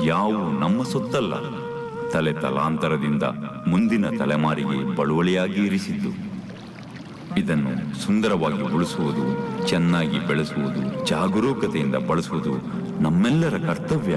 ಯಾವು ನಮ್ಮ ಸೊತ್ತಲ್ಲ ತಲೆ ತಲಾಂತರದಿಂದ ಮುಂದಿನ ತಲೆಮಾರಿಗೆ ಬಳುವಳಿಯಾಗಿ ಇರಿಸಿದ್ದು ಇದನ್ನು ಸುಂದರವಾಗಿ ಉಳಿಸುವುದು ಚೆನ್ನಾಗಿ ಬೆಳೆಸುವುದು ಜಾಗರೂಕತೆಯಿಂದ ಬಳಸುವುದು ನಮ್ಮೆಲ್ಲರ ಕರ್ತವ್ಯ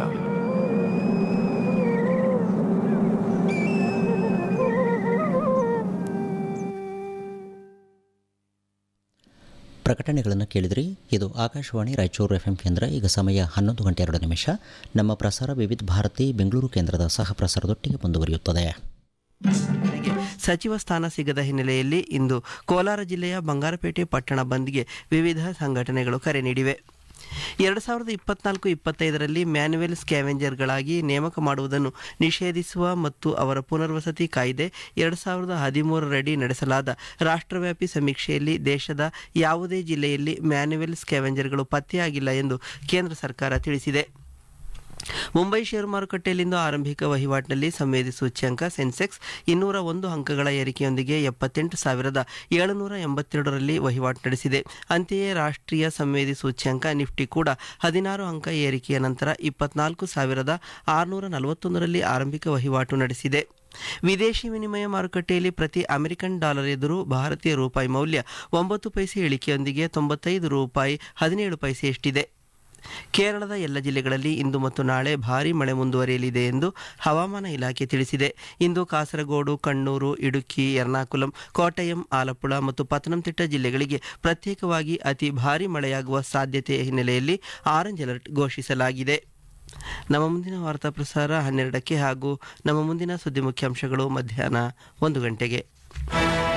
ಪ್ರಕಟಣೆಗಳನ್ನು ಕೇಳಿದ್ರಿ ಇದು ಆಕಾಶವಾಣಿ ರಾಯಚೂರು ಎಫ್ ಎಂ ಕೇಂದ್ರ ಈಗ ಸಮಯ ಹನ್ನೊಂದು ಗಂಟೆ ಎರಡು ನಿಮಿಷ ನಮ್ಮ ಪ್ರಸಾರ ವಿವಿಧ ಭಾರತಿ ಬೆಂಗಳೂರು ಕೇಂದ್ರದ ಸಹ ಪ್ರಸಾರದೊಟ್ಟಿಗೆ ಮುಂದುವರಿಯುತ್ತದೆ ಅವರಿಗೆ ಸಚಿವ ಸ್ಥಾನ ಸಿಗದ ಹಿನ್ನೆಲೆಯಲ್ಲಿ ಇಂದು ಕೋಲಾರ ಜಿಲ್ಲೆಯ ಬಂಗಾರಪೇಟೆ ಪಟ್ಟಣ ಬಂದ್ಗೆ ವಿವಿಧ ಸಂಘಟನೆಗಳು ಕರೆ ನೀಡಿವೆ ಎರಡು ಸಾವಿರದ ಇಪ್ಪತ್ನಾಲ್ಕು ಇಪ್ಪತ್ತೈದರಲ್ಲಿ ಮ್ಯಾನ್ಯುವಲ್ ಸ್ಕ್ಯಾವೆಂಜರ್ಗಳಾಗಿ ನೇಮಕ ಮಾಡುವುದನ್ನು ನಿಷೇಧಿಸುವ ಮತ್ತು ಅವರ ಪುನರ್ವಸತಿ ಕಾಯ್ದೆ ಎರಡು ಸಾವಿರದ ಹದಿಮೂರರಡಿ ನಡೆಸಲಾದ ರಾಷ್ಟ್ರವ್ಯಾಪಿ ಸಮೀಕ್ಷೆಯಲ್ಲಿ ದೇಶದ ಯಾವುದೇ ಜಿಲ್ಲೆಯಲ್ಲಿ ಮ್ಯಾನ್ಯುವಲ್ ಸ್ಕ್ಯಾವೆಂಜರ್ಗಳು ಪತ್ತೆಯಾಗಿಲ್ಲ ಎಂದು ಕೇಂದ್ರ ಸರ್ಕಾರ ತಿಳಿಸಿದೆ ಮುಂಬೈ ಷೇರು ಮಾರುಕಟ್ಟೆಯಲ್ಲಿಂದು ಆರಂಭಿಕ ವಹಿವಾಟಿನಲ್ಲಿ ಸಂವೇದಿ ಸೂಚ್ಯಂಕ ಸೆನ್ಸೆಕ್ಸ್ ಇನ್ನೂರ ಒಂದು ಅಂಕಗಳ ಏರಿಕೆಯೊಂದಿಗೆ ಎಪ್ಪತ್ತೆಂಟು ಸಾವಿರದ ಏಳುನೂರ ಎಂಬತ್ತೆರಡರಲ್ಲಿ ವಹಿವಾಟು ನಡೆಸಿದೆ ಅಂತೆಯೇ ರಾಷ್ಟ್ರೀಯ ಸಂವೇದಿ ಸೂಚ್ಯಂಕ ನಿಫ್ಟಿ ಕೂಡ ಹದಿನಾರು ಅಂಕ ಏರಿಕೆಯ ನಂತರ ಇಪ್ಪತ್ನಾಲ್ಕು ಸಾವಿರದ ಆರುನೂರ ನಲವತ್ತೊಂದರಲ್ಲಿ ಆರಂಭಿಕ ವಹಿವಾಟು ನಡೆಸಿದೆ ವಿದೇಶಿ ವಿನಿಮಯ ಮಾರುಕಟ್ಟೆಯಲ್ಲಿ ಪ್ರತಿ ಅಮೆರಿಕನ್ ಡಾಲರ್ ಎದುರು ಭಾರತೀಯ ರೂಪಾಯಿ ಮೌಲ್ಯ ಒಂಬತ್ತು ಪೈಸೆ ಇಳಿಕೆಯೊಂದಿಗೆ ತೊಂಬತ್ತೈದು ರೂಪಾಯಿ ಹದಿನೇಳು ಪೈಸೆಯಷ್ಟಿದೆ ಕೇರಳದ ಎಲ್ಲ ಜಿಲ್ಲೆಗಳಲ್ಲಿ ಇಂದು ಮತ್ತು ನಾಳೆ ಭಾರೀ ಮಳೆ ಮುಂದುವರಿಯಲಿದೆ ಎಂದು ಹವಾಮಾನ ಇಲಾಖೆ ತಿಳಿಸಿದೆ ಇಂದು ಕಾಸರಗೋಡು ಕಣ್ಣೂರು ಇಡುಕ್ಕಿ ಎರ್ನಾಕುಲಂ ಕೋಟಯಂ ಆಲಪ್ಪುಳ ಮತ್ತು ಪತನಂತಿಟ್ಟ ಜಿಲ್ಲೆಗಳಿಗೆ ಪ್ರತ್ಯೇಕವಾಗಿ ಅತಿ ಭಾರೀ ಮಳೆಯಾಗುವ ಸಾಧ್ಯತೆಯ ಹಿನ್ನೆಲೆಯಲ್ಲಿ ಆರೆಂಜ್ ಅಲರ್ಟ್ ಘೋಷಿಸಲಾಗಿದೆ ನಮ್ಮ ಮುಂದಿನ ವಾರ್ತಾ ಪ್ರಸಾರ ಹನ್ನೆರಡಕ್ಕೆ ಹಾಗೂ ನಮ್ಮ ಮುಂದಿನ ಸುದ್ದಿ ಮುಖ್ಯಾಂಶಗಳು ಮಧ್ಯಾಹ್ನ ಒಂದು ಗಂಟೆಗೆ